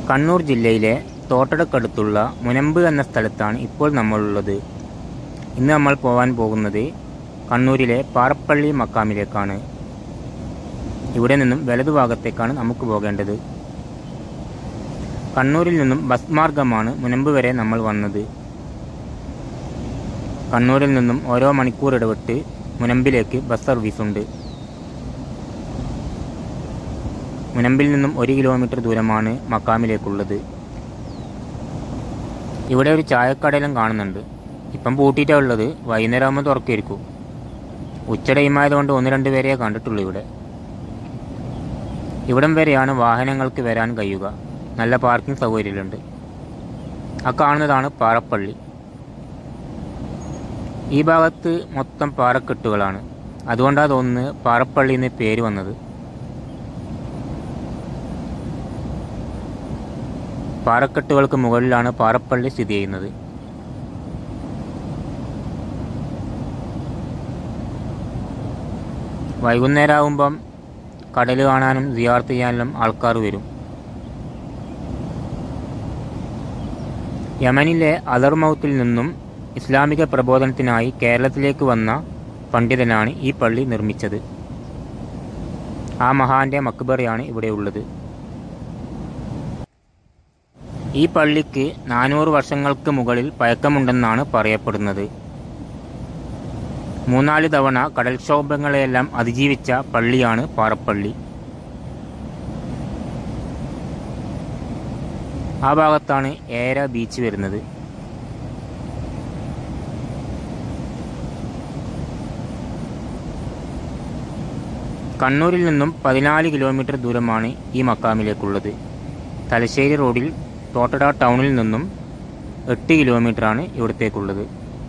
കണ്ണൂർ ജില്ലയിലെ തോട്ടടക്കടുത്തുള്ള മുനമ്പ് എന്ന സ്ഥലത്താണ് ഇപ്പോൾ നമ്മളുള്ളത് ഇന്ന് നമ്മൾ പോകാൻ പോകുന്നത് കണ്ണൂരിലെ പാറപ്പള്ളി മക്കാമിലേക്കാണ് ഇവിടെ നിന്നും വലതുഭാഗത്തേക്കാണ് നമുക്ക് പോകേണ്ടത് കണ്ണൂരിൽ നിന്നും ബസ് മാർഗമാണ് മുനമ്പ് വരെ നമ്മൾ വന്നത് കണ്ണൂരിൽ നിന്നും ഓരോ മണിക്കൂർ ഇടവിട്ട് മുനമ്പിലേക്ക് ബസ് സർവീസുണ്ട് മുനമ്പിൽ നിന്നും ഒരു കിലോമീറ്റർ ദൂരമാണ് മക്കാമിലേക്കുള്ളത് ഇവിടെ ഒരു ചായക്കടയിലും കാണുന്നുണ്ട് ഇപ്പം പൂട്ടിയിട്ടാണ് ഉള്ളത് വൈകുന്നേരം ആകുമ്പോൾ തുറക്കായിരിക്കും ഉച്ച ടൈമായതുകൊണ്ട് ഒന്ന് രണ്ട് പേരെയേ കണ്ടിട്ടുള്ളൂ ഇവിടെ ഇവിടം വരെയാണ് വാഹനങ്ങൾക്ക് വരാൻ കഴിയുക നല്ല പാർക്കിംഗ് സൗകര്യമുണ്ട് ആ കാണുന്നതാണ് പാറപ്പള്ളി ഈ ഭാഗത്ത് മൊത്തം പാറക്കെട്ടുകളാണ് അതുകൊണ്ടാണ് തോന്നുന്നത് പാറപ്പള്ളി എന്ന് പേര് വന്നത് പാറക്കെട്ടുകൾക്ക് മുകളിലാണ് പാറപ്പള്ളി സ്ഥിതി ചെയ്യുന്നത് വൈകുന്നേരം ആകുമ്പം കടൽ കാണാനും സിയാർത്ത് ചെയ്യാനും ആൾക്കാർ വരും യമനിലെ അലർമൗത്തിൽ നിന്നും ഇസ്ലാമിക പ്രബോധനത്തിനായി കേരളത്തിലേക്ക് വന്ന പണ്ഡിതനാണ് ഈ പള്ളി നിർമ്മിച്ചത് ആ മഹാന്റെ മക്ബറയാണ് ഇവിടെ ഉള്ളത് ഈ പള്ളിക്ക് നാനൂറ് വർഷങ്ങൾക്ക് മുകളിൽ പഴക്കമുണ്ടെന്നാണ് പറയപ്പെടുന്നത് മൂന്നാല് തവണ കടൽക്ഷോഭങ്ങളെയെല്ലാം അതിജീവിച്ച പള്ളിയാണ് പാറപ്പള്ളി ആ ഭാഗത്താണ് ഏര ബീച്ച് വരുന്നത് കണ്ണൂരിൽ നിന്നും പതിനാല് കിലോമീറ്റർ ദൂരമാണ് ഈ മക്കാമിലേക്കുള്ളത് തലശ്ശേരി റോഡിൽ തോട്ടട ടൗണിൽ നിന്നും എട്ട് കിലോമീറ്ററാണ് ഇവിടത്തേക്കുള്ളത്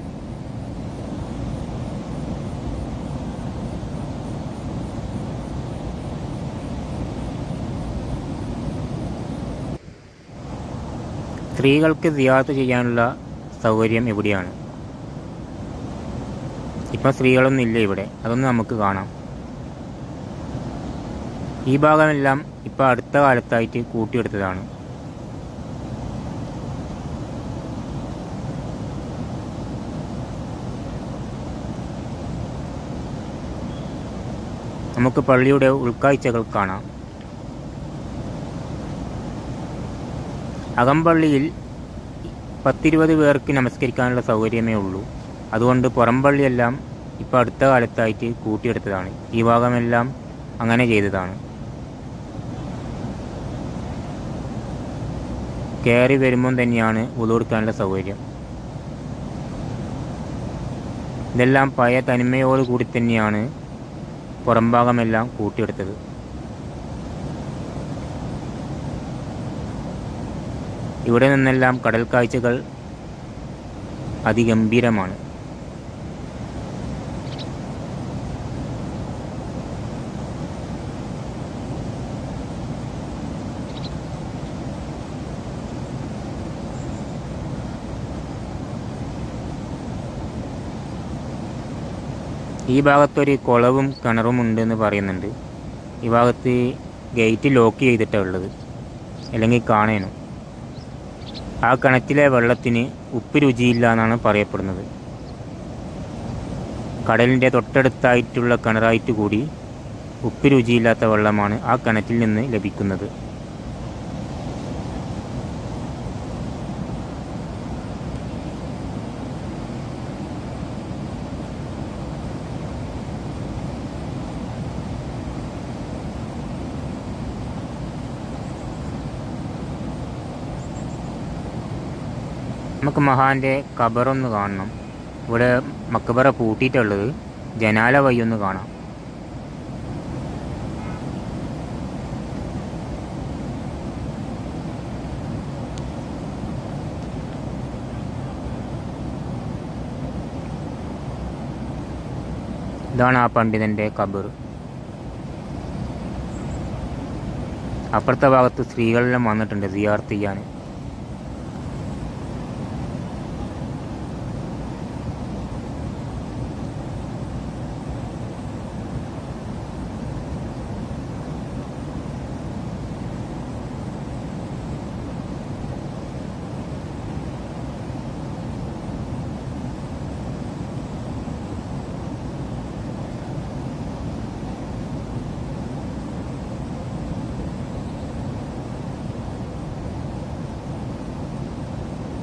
സ്ത്രീകൾക്ക് സിയാർത്ത് ചെയ്യാനുള്ള സൗകര്യം ഇവിടെയാണ് ഇപ്പം സ്ത്രീകളൊന്നും ഇല്ല ഇവിടെ അതൊന്നും നമുക്ക് കാണാം ഈ ഭാഗമെല്ലാം ഇപ്പം അടുത്ത കാലത്തായിട്ട് കൂട്ടിയെടുത്തതാണ് നമുക്ക് പള്ളിയുടെ ഉൾക്കാഴ്ചകൾ കാണാം അകമ്പള്ളിയിൽ പത്തിരുപത് പേർക്ക് നമസ്കരിക്കാനുള്ള സൗകര്യമേ ഉള്ളൂ അതുകൊണ്ട് പുറംപള്ളിയെല്ലാം ഇപ്പോൾ അടുത്ത കാലത്തായിട്ട് കൂട്ടിയെടുത്തതാണ് ഈ ഭാഗമെല്ലാം അങ്ങനെ ചെയ്തതാണ് കയറി വരുമ്പം തന്നെയാണ് ഉതൊടുക്കാനുള്ള സൗകര്യം ഇതെല്ലാം പഴയ തനിമയോട് കൂടി തന്നെയാണ് പുറംഭാഗമെല്ലാം കൂട്ടിയെടുത്തത് ഇവിടെ നിന്നെല്ലാം കടൽ കാഴ്ചകൾ അതിഗംഭീരമാണ് ഈ ഭാഗത്തൊരു കുളവും കിണറും ഉണ്ടെന്ന് പറയുന്നുണ്ട് ഈ ഭാഗത്ത് ഗേറ്റ് ലോക്ക് ചെയ്തിട്ടാണ് ഉള്ളത് അല്ലെങ്കിൽ കാണേനു ആ കിണറ്റിലെ വെള്ളത്തിന് ഉപ്പ് രുചിയില്ല എന്നാണ് പറയപ്പെടുന്നത് കടലിൻ്റെ തൊട്ടടുത്തായിട്ടുള്ള കിണറായിട്ട് കൂടി ഉപ്പ് രുചിയില്ലാത്ത വെള്ളമാണ് ആ കിണറ്റിൽ നിന്ന് ലഭിക്കുന്നത് നമുക്ക് മഹാന്റെ ഖബറൊന്ന് കാണണം ഇവിടെ മക്കബറ പൂട്ടിയിട്ടുള്ളത് ജനാല വഴി ഒന്ന് കാണാം ഇതാണ് ആ പണ്ഡിതന്റെ ഖബർ അപ്പുറത്തെ ഭാഗത്ത് സ്ത്രീകളെല്ലാം വന്നിട്ടുണ്ട് സിയാർത്ത് ചെയ്യാൻ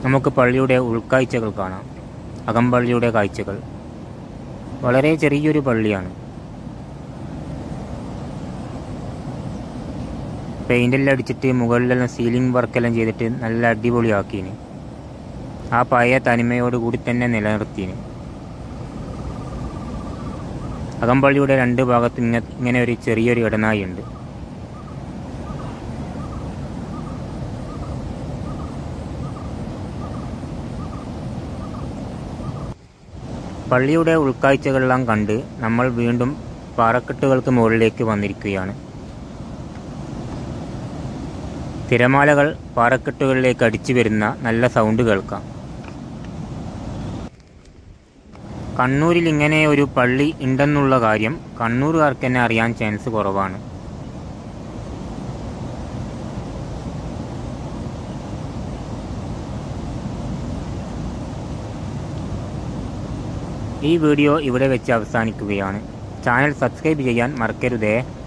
നമുക്ക് പള്ളിയുടെ ഉൾക്കാഴ്ചകൾ കാണാം അകമ്പള്ളിയുടെ കാഴ്ചകൾ വളരെ ചെറിയൊരു പള്ളിയാണ് പെയിൻ്റെല്ലാം അടിച്ചിട്ട് മുകളിലെല്ലാം സീലിംഗ് വർക്കെല്ലാം ചെയ്തിട്ട് നല്ല അടിപൊളിയാക്കീന് ആ പഴയ തനിമയോട് കൂടി തന്നെ നിലനിർത്തീന് അകമ്പള്ളിയുടെ രണ്ട് ഭാഗത്തും ഇങ്ങ ഇങ്ങനെ ഒരു ചെറിയൊരു ഇടനായി ഉണ്ട് പള്ളിയുടെ ഉൾക്കാഴ്ചകളെല്ലാം കണ്ട് നമ്മൾ വീണ്ടും പാറക്കെട്ടുകൾക്ക് മുകളിലേക്ക് വന്നിരിക്കുകയാണ് തിരമാലകൾ പാറക്കെട്ടുകളിലേക്ക് അടിച്ചു വരുന്ന നല്ല സൗണ്ട് കേൾക്കാം കണ്ണൂരിൽ ഇങ്ങനെ ഒരു പള്ളി ഉണ്ടെന്നുള്ള കാര്യം കണ്ണൂരുകാർക്ക് തന്നെ അറിയാൻ ചാൻസ് കുറവാണ് ഈ വീഡിയോ ഇവിടെ വെച്ച് അവസാനിക്കുകയാണ് ചാനൽ സബ്സ്ക്രൈബ് ചെയ്യാൻ മറക്കരുതേ